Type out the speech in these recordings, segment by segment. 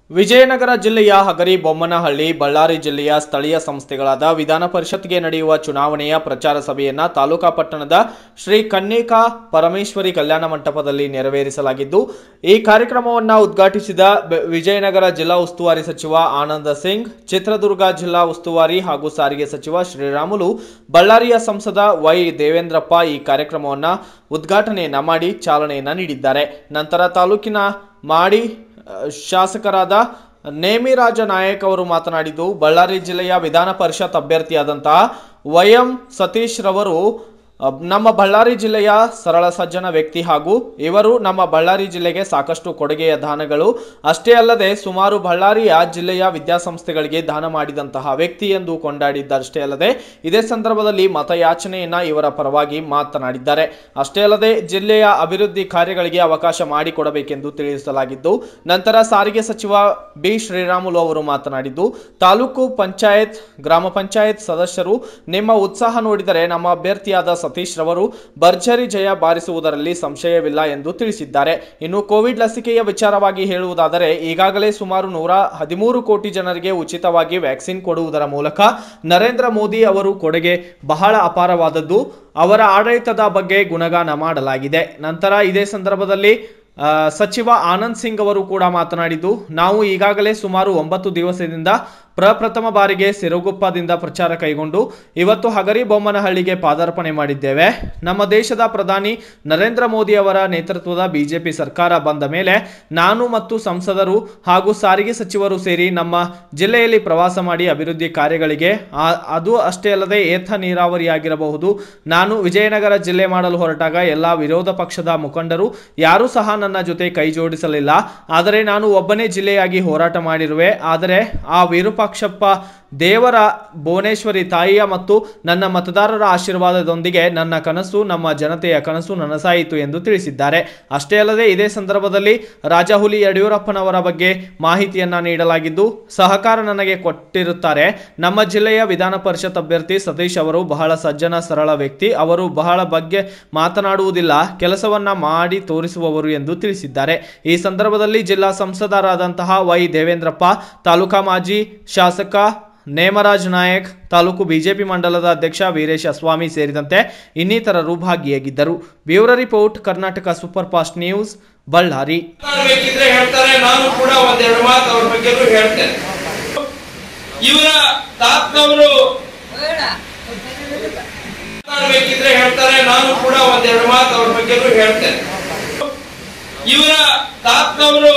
ವಿಜಯನಗರ ಜಿಲ್ಲೆಯ ಹಗರಿ ಬೊಮ್ಮನಹಳ್ಳಿ ಬಳ್ಳಾರಿ ಜಿಲ್ಲೆಯ ಸ್ಥಳೀಯ ಸಂಸ್ಥೆಗಳಾದ ವಿಧಾನ ಪರಿಷತ್ಗೆ ನಡೆಯುವ ಚುನಾವಣೆಯ ಪ್ರಚಾರ ಸಭೆಯನ್ನ ತಾಲೂಕಾ ಪಟ್ಟಣದ ಶ್ರೀ ಕನ್ನಿಕಾ ಪರಮೇಶ್ವರಿ ಕಲ್ಯಾಣ ಮಂಟಪದಲ್ಲಿ ನೆರವೇರಿಸಲಾಗಿದ್ದು ಈ ಕಾರ್ಯಕ್ರಮವನ್ನು ಉದ್ಘಾಟಿಸಿದ ಬ- ವಿಜಯನಗರ ಜಿಲ್ಲಾ ಉಸ್ತುವಾರಿ ಸಚಿವ ಆನಂದ ಸಿಂಗ್ ಚಿತ್ರದುರ್ಗ ಜಿಲ್ಲಾ ಉಸ್ತುವಾರಿ ಹಾಗೂ ಸಾರಿಗೆ ಸಚಿವ ಶ್ರೀರಾಮುಲು ಬಳ್ಳಾರಿಯ ಸಂಸದ ವೈ ದೇವೇಂದ್ರಪ್ಪ ಈ ಕಾರ್ಯಕ್ರಮವನ್ನು ಉದ್ಘಾಟನೆಯನ್ನ ಮಾಡಿ ಚಾಲನೆಯನ್ನ ನೀಡಿದ್ದಾರೆ ನಂತರ ತಾಲೂಕಿನ ಮಾಡಿ ಅಹ್, ಶಾಸಕರಾದ ನೇಮಿರಾಜ ನಾಯಕ್ ಅವರು ಮಾತನಾಡಿದ್ದು ಬಳ್ಳಾರಿ ಜಿಲ್ಲೆಯ ವಿಧಾನ ಪರಿಷತ್ ಅಭ್ಯರ್ಥಿಯಾದಂತಹ ವೈಎಂ ಸತೀಶ್ ರವರು ಅಹ್, ನಮ್ಮ ಬಳ್ಳಾರಿ ಜಿಲ್ಲೆಯ ಸರಳ ಸಜ್ಜನ ವ್ಯಕ್ತಿ ಹಾಗೂ ಇವರು ನಮ್ಮ ಬಳ್ಳಾರಿ ಜಿಲ್ಲೆಗೆ ಸಾಕಷ್ಟು ಕೊಡುಗೆಯ ದಾನಗಳು ಅಷ್ಟೇ ಅಲ್ಲದೆ ಸುಮಾರು ಬಳ್ಳಾರಿಯ ಜಿಲ್ಲೆಯ ವಿದ್ಯಾಸಂಸ್ಥೆಗಳಿಗೆ ದಾನ ಮಾಡಿದಂತಹ ವ್ಯಕ್ತಿ ಎಂದು ಕೊಂಡಾಡಿದ್ದಷ್ಟೇ ಅಲ್ಲದೆ ಇದೇ ಸಂದರ್ಭದಲ್ಲಿ ಮತಯಾಚನೆಯನ್ನ ಇವರ ಪರವಾಗಿ ಮಾತನಾಡಿದ್ದಾರೆ ಅಷ್ಟೇ ಅಲ್ಲದೆ ಜಿಲ್ಲೆಯ ಅಭಿವೃದ್ಧಿ ಕಾರ್ಯಗಳಿಗೆ ಅವಕಾಶ ಮಾಡಿಕೊಡಬೇಕೆಂದು ತಿಳಿಸಲಾಗಿದ್ದು ನಂತರ ಸಾರಿಗೆ ಸಚಿವ ಬಿ ಶ್ರೀರಾಮುಲು ಅವರು ಮಾತನಾಡಿದ್ದು ತಾಲೂಕು ಪಂಚಾಯತ್ ಗ್ರಾಮ ಪಂಚಾಯತ್ ಸದಸ್ಯರು ನಿಮ್ಮ ಉತ್ಸಾಹ ನೋಡಿದರೆ ನಮ್ಮ ಅಭ್ಯರ್ಥಿಯಾದ ಸತೀಶ್ ರವರು ಭರ್ಜರಿ ಜಯ ಬಾರಿಸುವುದರಲ್ಲಿ ಸಂಶಯವಿಲ್ಲ ಎಂದು ತಿಳಿಸಿದ್ದಾರೆ ಇನ್ನು ಕೋವಿಡ್ ಲಸಿಕೆಯ ವಿಚಾರವಾಗಿ ಹೇಳುವುದಾದರೆ ಈಗಾಗಲೇ ಸುಮಾರು ನೂರ ಹದಿಮೂರು ಕೋಟಿ ಜನರಿಗೆ ಉಚಿತವಾಗಿ ವ್ಯಾಕ್ಸಿನ್ ಕೊಡುವುದರ ಮೂಲಕ ನರೇಂದ್ರ ಮೋದಿ ಅವರು ಕೊಡುಗೆ ಬಹಳ ಅಪಾರವಾದದ್ದು ಅವರ ಆಡಳಿತದ ಬಗ್ಗೆ ಗುಣಗಾನ ಮಾಡಲಾಗಿದೆ ನಂತರ ಇದೇ ಸಂದರ್ಭದಲ್ಲಿ ಆ, ಸಚಿವ ಆನಂದ್ ಸಿಂಗ್ ಅವರು ಕೂಡ ಮಾತನಾಡಿದ್ದು ನಾವು ಈಗಾಗಲೇ ಸುಮಾರು ಒಂಬತ್ತು ದಿವಸದಿಂದ ಪ್ರಪ್ರಥಮ ಬಾರಿಗೆ ಸಿರುಗುಪ್ಪದಿಂದ ಪ್ರಚಾರ ಕೈಗೊಂಡು ಇವತ್ತು ಹಗರಿ ಬೊಮ್ಮನಹಳ್ಳಿಗೆ ಪಾದಾರ್ಪಣೆ ಮಾಡಿದ್ದೇವೆ ನಮ್ಮ ದೇಶದ ಪ್ರಧಾನಿ ನರೇಂದ್ರ ಮೋದಿ ಅವರ ನೇತೃತ್ವದ ಬಿಜೆಪಿ ಸರ್ಕಾರ ಬಂದ ಮೇಲೆ ನಾನು ಮತ್ತು ಸಂಸದರು ಹಾಗೂ ಸಾರಿಗೆ ಸಚಿವರು ಸೇರಿ ನಮ್ಮ ಜಿಲ್ಲೆಯಲ್ಲಿ ಪ್ರವಾಸ ಮಾಡಿ ಅಭಿವೃದ್ಧಿ ಕಾರ್ಯಗಳಿಗೆ ಆ- ಅದು ಅಷ್ಟೇ ಅಲ್ಲದೆ ಏತ ನೀರಾವರಿಯಾಗಿರಬಹುದು ನಾನು ವಿಜಯನಗರ ಜಿಲ್ಲೆ ಮಾಡಲು ಹೊರಟಾಗ ಎಲ್ಲ ವಿರೋಧ ಪಕ್ಷದ ಮುಖಂಡರು ಯಾರೂ ಸಹ ನನ್ನ ಜೊತೆ ಕೈ ಜೋಡಿಸಲಿಲ್ಲ ಆದರೆ ನಾನು ಒಬ್ಬನೇ ಜಿಲ್ಲೆಯಾಗಿ ಹೋರಾಟ ಮಾಡಿರುವೆ ಆದರೆ ಆ ವಿರೂಪಾಕ್ಷಪ್ಪ ದೇವರ ಭುವನೇಶ್ವರಿ ತಾಯಿಯ ಮತ್ತು ನನ್ನ ಮತದಾರರ ಆಶೀರ್ವಾದದೊಂದಿಗೆ ನನ್ನ ಕನಸು ನಮ್ಮ ಜನತೆಯ ಕನಸು ನನಸಾಯಿತು ಎಂದು ತಿಳಿಸಿದ್ದಾರೆ ಅಷ್ಟೇ ಅಲ್ಲದೆ ಇದೇ ಸಂದರ್ಭದಲ್ಲಿ ರಾಜಹುಲಿ ಯಡಿಯೂರಪ್ಪನವರ ಬಗ್ಗೆ ಮಾಹಿತಿಯನ್ನ ನೀಡಲಾಗಿದ್ದು ಸಹಕಾರ ನನಗೆ ಕೊಟ್ಟಿರುತ್ತಾರೆ ನಮ್ಮ ಜಿಲ್ಲೆಯ ವಿಧಾನ ಪರಿಷತ್ ಅಭ್ಯರ್ಥಿ ಸತೀಶ್ ಅವರು ಬಹಳ ಸಜ್ಜನ ಸರಳ ವ್ಯಕ್ತಿ ಅವರು ಬಹಳ ಬಗ್ಗೆ ಮಾತನಾಡುವುದಿಲ್ಲ ಕೆಲಸವನ್ನ ಮಾಡಿ ತೋರಿಸುವವರು ಎಂದು ತಿಳಿಸಿದ್ದಾರೆ ಈ ಸಂದರ್ಭದಲ್ಲಿ ಜಿಲ್ಲಾ ಸಂಸದರಾದಂತಹ ವೈ ದೇವೇಂದ್ರಪ್ಪ ತಾಲೂಕಾ ಮಾಜಿ ಶಾಸಕ ನೇಮರಾಜ್ ನಾಯಕ್ ತಾಲೂಕು ಬಿಜೆಪಿ ಮಂಡಲದ ಅಧ್ಯಕ್ಷ ವೀರೇಶ ಸ್ವಾಮಿ ಸೇರಿದಂತೆ ಇನ್ನಿತರರು ಭಾಗಿಯಾಗಿದ್ದರು bureau report Karnataka super fast news Ballari ಮಾತಾಡ್ಬೇಕಿದ್ರೆ ಹೇಳ್ತಾರೆ ನಾನು ಕೂಡ ಒಂದೆರಡು ಮಾತು ಅವ್ರ ಬಗ್ಗೆನೂ ಹೇಳ್ತೇನೆ ಇವರ ತಾತ್ನವರು ಮಾತಾಡ್ಬೇಕಿದ್ರೆ ಹೇಳ್ತಾರೆ ನಾನು ಕೂಡ ಒಂದೆರಡು ಮಾತು ಅವ್ರ ಬಗ್ಗೆನೂ ಹೇಳ್ತೇನೆ ಇವರ ತಾತ್ನವರು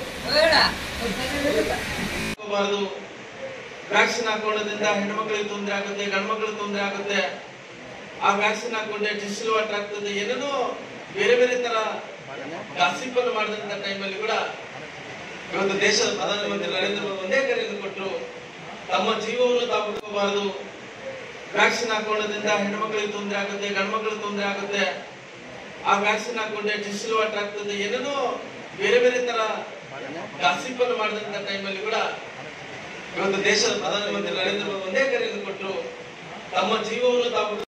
ಹಾಕೋಬಾರ್ದು ವ್ಯಾಕ್ಸಿನ್ ಹಾಕೊಳ್ಳೋದ್ರಿಂದ ಹೆಣ್ಮಕ್ಳಿಗೆ ತೊಂದರೆ ಆಗುತ್ತೆ ಗಂಡ್ಮಕ್ಳಿಗೆ ತೊಂದರೆ ಆಗುತ್ತೆ ಆ ವ್ಯಾಕ್ಸಿನ್ ಹಾಕೊಂಡ್ರೆ ಡಿಸ್ಟಲ್ ವಾಟರ್ ಆಗ್ತದೆ ಏನೇನೋ ಬೇರೆ ಬೇರೆ ತರ ಗಾಸಿಪ್ ಅನ್ನು ಮಾಡಿದಂತ ಟೈಮಲ್ಲಿ ಕೂಡ ಇವತ್ತು ದೇಶದ ಪ್ರಧಾನಮಂತ್ರಿ ನರೇಂದ್ರ ಮೋದಿ ಒಂದೇ ಕರೆಯನ್ನು ಕೊಟ್ಟರು ತಮ್ಮ ಜೀವವನ್ನು ತಾವು ಬಿಟ್ಕೋಬಾರದು ವ್ಯಾಕ್ಸಿನ್ ಹಾಕೊಳ್ಳೋದ್ರಿಂದ ಹೆಣ್ಮಕ್ಳಿಗೆ ತೊಂದರೆ ಆಗುತ್ತೆ ಗಂಡ್ಮಕ್ಳಿಗೆ ತೊಂದರೆ ಆಗುತ್ತೆ ಆ ವ್ಯಾಕ್ಸಿನ್ ಹಾಕೊಂಡ್ರೆ ಡಿಸ್ಟಲ್ ವಾಟರ್ ಆಗ್ತದೆ ಏನೇನೋ ಬೇರೆ ಬೇರೆ ತರ ಗಾಸಿಪ್ ಅನ್ನು ಮಾಡಿದಂತ ಟೈಮಲ್ಲಿ ಕೂಡ ಇವತ್ತು ದೇಶದ ಪ್ರಧಾನಮಂತ್ರಿ ನರೇಂದ್ರ ಮೋದಿ ಒಂದೇ ಕರೆಯನ್ನು ಕೊಟ್ಟರು ತಮ್ಮ ಜೀವವನ್ನು ತಾವು